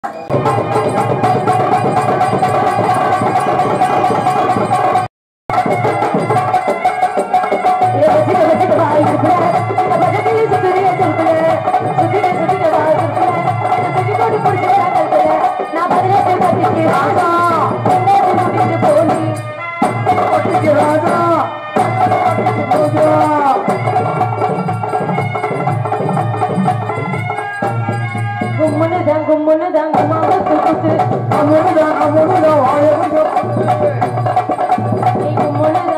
கும்முனுதான் கும்முனுதான் குமாவ குத்து அமுதம் அமுதம் வாழ நீ கும்முனுதான்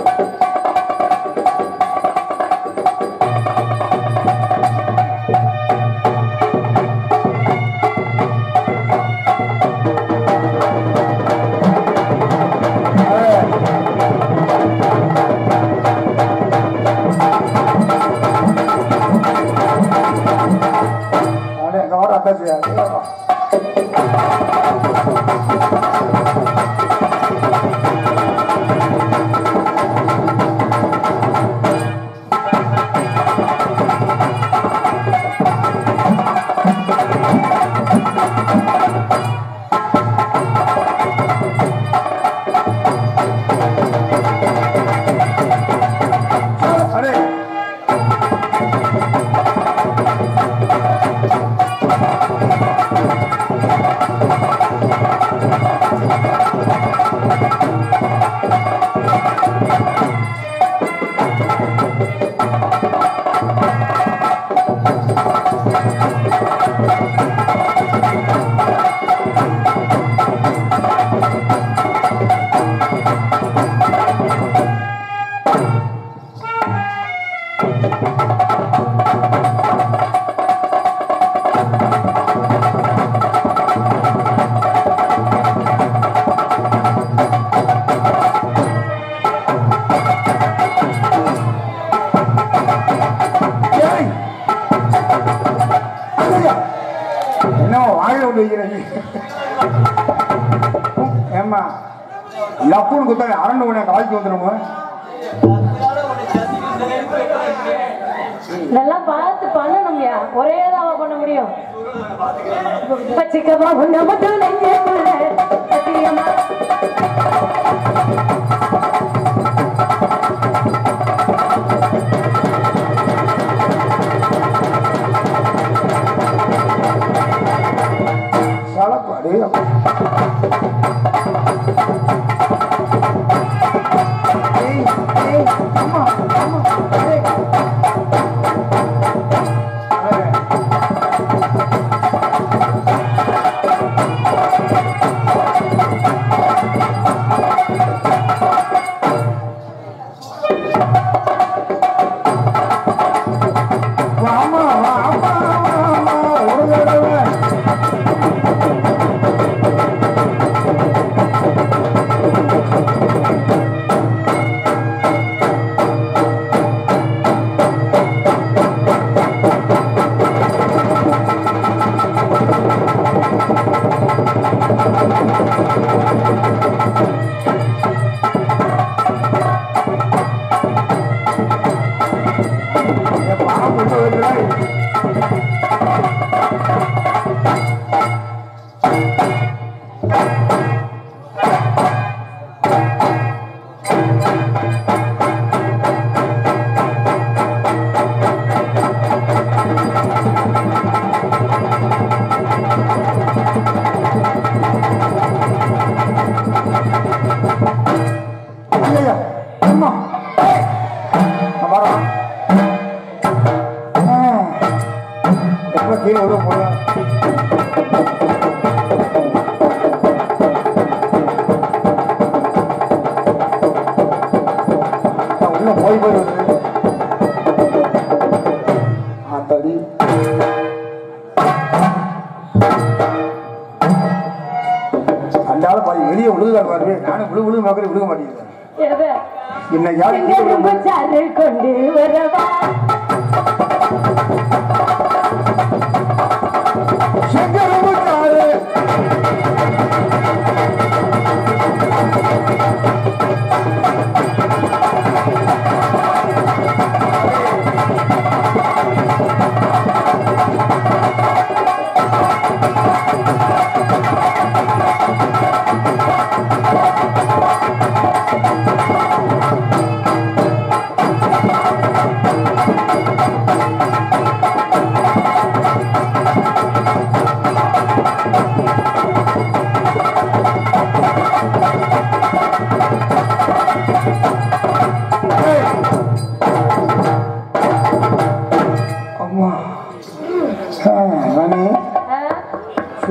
அடே அங்க வாடா அத்தாச்சி அடே ஏய் ஐயா! என்ன வாழ விட்டு வைக்கிறீங்க ஏம்மா லப்புன்னு குத்தாங்க அரண்டு உடனே காய்ச்சி வந்துடுமோ நல்லா பார்த்து பண்ணணும்யா ஒரே தாவா பண்ண முடியும் பச்சிக்கமா உன்ன மட்டும் நெஞ்சுக்குள்ள சத்தியமா சலப்பாடு ஏய், ஏய், அம்மா, அம்மா, ஏய். அடே. வாமா, வாமா, வாமா, ஒரு தடவை. என் பாவம் கொண்டு வருகிறாய். ஐயா, அம்மா. நான் வரேன். ஆ. எப்ப கீழே விழுவ போறேன் நான் உள்ள போய் போய் வருது ஆத்தாடி அண்டால பாதி வெளியே விழுகுதான் பாருங்க நானும் விழு விழு பார்க்கறது விழுக மாட்டேங்குது எதை என்ன யாரு கீழே விழுக எங்க மாட்டேங்குது. சாறு கொண்டு வரவா செங்கரும்புத்தாரு.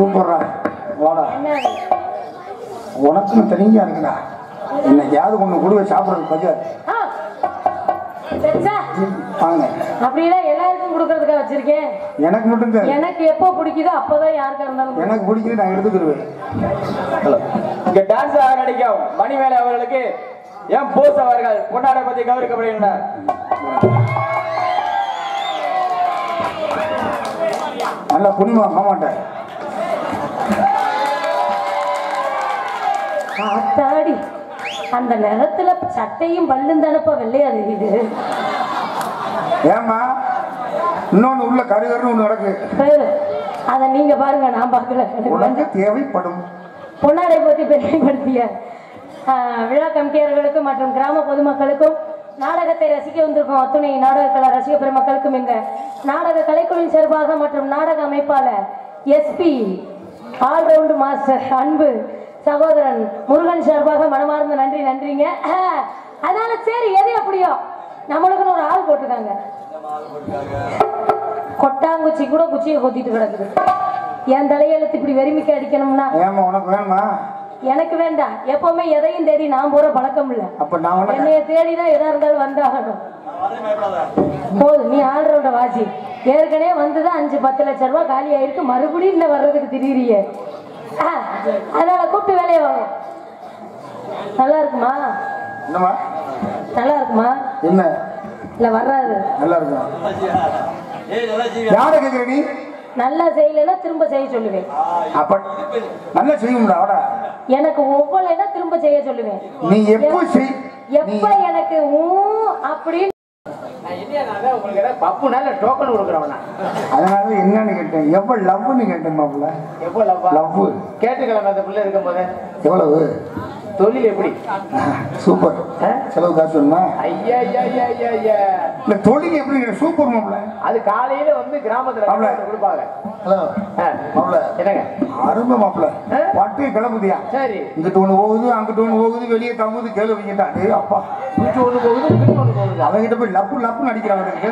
சூப்பர்ரா வாடா என்ன உனக்கும் தனியா இருக்குடா இன்னைக்காவது ஒண்ணு குடுவை சாப்பிடுறது பஜார் ஆ, பெருசா, வாங்க அப்படிலாம் எல்லாருக்கும் கொடுக்கறதுக்காக வச்சிருக்கேன் எனக்கு மட்டும் தான் எனக்கு எப்போ பிடிக்குதோ அப்பதான் யாருக்கா இருந்தாலும் கொடுப்பேன். எனக்கு பிடிக்குது நான் எடுத்துக்கிடுவேன் இங்க டான்ஸ் ஆக நடிக்கும் மணிமேலை அவர்களுக்கு எம் போஸ் அவர்கள் பொன்னாடை பத்தி கௌரவிக்கப்படுகின்றனர் நல்லா புனிமா மாமாட்டேன் ஆத்தாடி அந்த நிறத்துல சட்டையும் பல்லும் தானப்பா வெள்ளையா தெரியுது ஏமா இன்னொன்னு உள்ள கருகருன்னு ஒண்ணு நடக்கு பேரு, அத நீங்க பாருங்க நான் பார்க்கல உனக்கு தேவைப்படும் பொன்னாடை பற்றி பெருமைப்படுத்திய ஆஹ், விழா கமிட்டியாளர்களுக்கும் மற்றும் கிராம பொதுமக்களுக்கும் நாடகத்தை ரசிக்க வந்திருக்கும் அத்துணை நாடக கலா ரசிக பெருமக்களுக்கும் எங்க நாடக கலைக்குழுவின் சார்பாக மற்றும் நாடக அமைப்பாளர் எஸ்பி ஆல்ரவுண்ட் மாஸ்டர் அன்பு சகோதரன் முருகன் சார்பாக மனமார்ந்த நன்றி நன்றிங்க ஆஹ், அதனால சரி எது எப்படியோ நம்மளுக்குன்னு ஒரு ஆள் போட்டிருக்காங்க கொட்டாங்குச்சி கூட குச்சியை கொத்திட்டு கிடக்குது என் தலையெழுத்து இப்படி வெறுமிக்க அடிக்கணும்னா ஏமா உனக்கு வேணுமா எனக்கு வேண்டாம் எப்பவுமே எதையும் தேடி நான் போற பழக்கம் இல்ல அப்ப நான் உனக்கு என்னைய தேடிதான் எதா இருந்தாலும் வந்தாகணும் போதும் நீ ஆள்றோட வாசி ஏற்கனவே வந்துதான் அஞ்சு பத்து லட்சம் ரூபாய் காலி ஆயிருக்கு மறுபடியும் இன்னும் வர்றதுக்கு திடீரியே அதனால கூப்பிட்டு வேலையை வாங்க நல்லா இருக்குமா என்னம்மா நல்லா இருக்குமா என்ன இல்ல வர்றாது நல்லா இருக்கும் யாரை கேக்குற நீ நல்லா செய்யலைன்னா திரும்ப செய்ய சொல்லுவேன் அப்ப நல்லா செய்யும்டா அவடா எனக்கு ஒவ்வொருனா திரும்ப செய்ய சொல்லுவேன் நீ எப்போ செய் நீ எப்ப எனக்கு ஊ அப்படின்னு உங்களுக்கு ஏதாவது பப்பு நாள் டோக்கன் கொடுக்குறவனா அதனால என்னன்னு கேட்டேன் எவ்வளவு லவ்னு கேட்டேன் மாப்பிள்ள எப்போ லவ்வா லவ் கேட்டுக்கலாம் அந்த பிள்ளை இருக்கும் போது எவ்வளவு தொழில் எப்படி சூப்பர் செலவு காசு வேணுமா ஐயா ஐயா ஐயா ஐயா ஐயா இல்ல தொழில் எப்படி சூப்பர் மாப்பிள்ள அது காலையில வந்து கிராமத்துல மாப்ள. கொடுப்பாங்க ஹலோ ஆ. மாப்பிள்ள என்னங்க அருமை மாப்பிள்ள ஆ? பட்டு கிளம்புதியா சரி இங்கிட்டு ஒண்ணு போகுது அங்கிட்டு ஒண்ணு போகுது வெளியே தங்குது கேளு வைக்கிட்டா டேய் அப்பா இங்க ஒண்ணு போகுது இங்க ஒண்ணு போகுது அவங்கிட்ட போய் லப்பு லப்புன்னு அடிக்கிறாங்க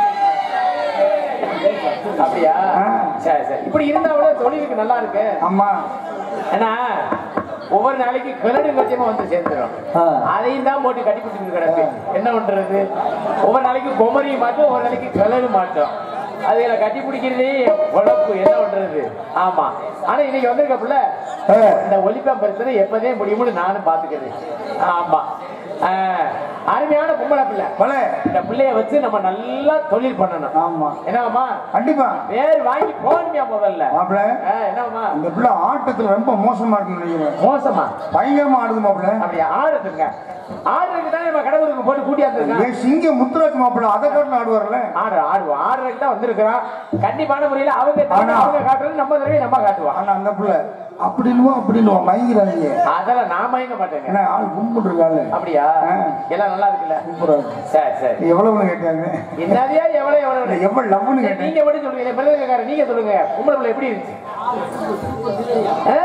அப்படியா ஆ. சரி சரி இப்படி இருந்தா கூட தொழிலுக்கு நல்லா இருக்கு ஆமா ஏன்னா ஒவ்வொரு நாளைக்கு கிளடு கட்சியமா வந்து சேர்ந்துடும் ஆ. அதையும் தான் போட்டு கட்டி பிடிச்சிட்டு கிடக்கு என்ன பண்றது ஒவ்வொரு நாளைக்கு குமரியும் மாட்டோம் ஒவ்வொரு நாளைக்கு கிளடு மாட்டோம் அதுல கட்டி பிடிக்கிறதே உழப்பு என்ன பண்றது ஆமா ஆனா இன்னைக்கு வந்திருக்க புள்ள ஆ. இந்த ஒலிப்பா பிரச்சனை எப்பதே முடியும்னு நானும் பாத்துக்கிறேன் ஆமா ஆ, அருமையான பொம்பளை பிள்ளை பல இந்த பிள்ளைய வச்சு நம்ம நல்லா தொழில் பண்ணணும் ஆமா என்னவாமா கண்டிப்பா வேறு வாங்கி போகணுமியா முதல்ல மாப்பிள்ள ஆ, என்னவாமா இந்த பிள்ளை ஆட்டத்துல ரொம்ப மோசமா இருக்குன்னு நினைக்கிறேன் மோசமா பயங்கரமா ஆடுது மாப்பிள்ள அப்படி ஆடுதுங்க ஆடுறதுக்கு தான் நம்ம கடவுளுக்கு போட்டு கூட்டியாந்துருக்கோம் ஏன் சிங்க முத்துராஜ் மாப்பிள்ள அதை காட்டின ஆடுவார்ல ஆடு ஆடுவோம் ஆடுறதுக்கு தான் வந்திருக்கிறோம் கண்டிப்பான முறையில அவங்க ஆனா- அவங்க காட்டுறது நம்ம தடவை நம்ம காட்டுவோம் ஆனா அந்த பிள்ளை அப்படின்னுவோம் அப்படின்னுவோம் மயங்கிறாங்க அதெல்லாம் நான் மயங்க மாட்டேங்க ஏன்னா ஆள் கும்பிட்டு இருக்காள் அப்படியா ஆ. எல்லாம் நல்லா இருக்குல்ல சூப்பரா இருக்கு சரி சரி எவ்வளவுன்னு கேட்டாங்க என்னதையா எவ்வளவு எவ்வளவு எவ்வளவு லவ்னு சரி, கேட்டேன் நீங்க மட்டும் சொல்லுங்க பிள்ளைக்கார நீங்க சொல்லுங்க உங்களை பிள்ளை எப்படி இருந்துச்சு ஆ?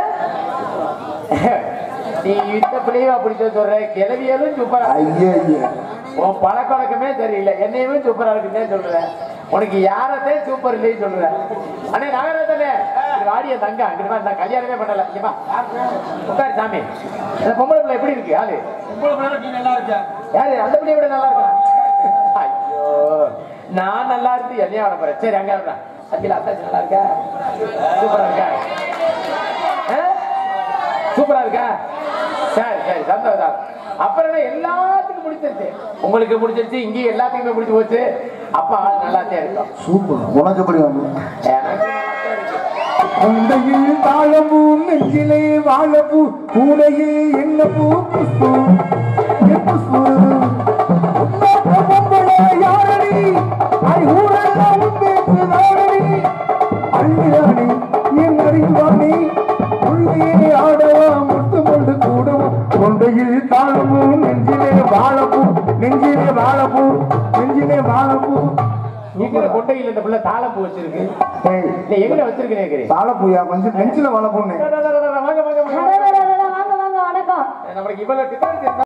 நீ இந்த பிள்ளையும் அப்படி சொல்ற கிளவியலும் சூப்பரா ஐயா ஐயா உன் பழக்க வழக்கமே தெரியல என்னையுமே சூப்பரா இருக்குன்னே சொல்ற உனக்கு யாரதே சூப்பர் இல்லைன்னு சொல்ற அண்ணே நாகராஜனே வாடிய தங்க அங்கிட்டு வா, நான் கல்யாணமே பண்ணல இங்க வா உட்காரு சாமி அந்த பொம்பளை பிள்ளை எப்படி இருக்கு யாரு யாரு அந்த பிள்ளை விட நல்லா இருக்கா ஐயோ நான் நல்லா இருந்து என்னையா வர போறேன் சரி அங்க வரேன் அத்தில அத்தாச்சி நல்லா இருக்கா சூப்பரா இருக்கா ஆ? சூப்பரா இருக்கா சரி சரி சந்தோஷம் அப்புறம் என்ன எல்லாத்துக்கும் பிடிச்சிருச்சு உங்களுக்கு பிடிச்சிருச்சு இங்கேயும் எல்லாத்துக்குமே பிடிச்சி போச்சு அப்ப ஆள் நல்லாத்தே இருக்கும் சூப்பர் உனக்கு எப்படி வந்து எனக்கு நல்லாத்தான் இருக்கு குண்டையில் தாழம்பூ நெஞ்சிலே வாழப்பூ கூடையில் என்ன பூ புஷ்பு என் புஷ்பு உன்னாட்ட பொம்பளை யாரடி ஐ ஊரெல்லாம் உன் பேச்சு தாரடி அள்ளிராணி என் அறிவாணி உள்ளே ஆடவா முட்டு கொண்டு கூடவா கொண்டையில் தாழம்பூ நெஞ்சிலே வாழப்பூ நெஞ்சிலே வாழப்பூ நெஞ்சிலே வாழப்பூ எங்க கொண்டையில் இந்த பிள்ளை தாளம்பூ வச்சிருக்கு ஏய், இல்ல எங்க வச்சிருக்கேன் கேக்குறேன் வாழப்பூயா கொஞ்சம் நெஞ்சில வாழப்பூன்னு வாங்க வாங்க வாங்க வாங்க அடடடடடட, வாங்க வாங்க வணக்கம் நம்மளுக்கு இவ்வளவு டிஃபரன்ஸ்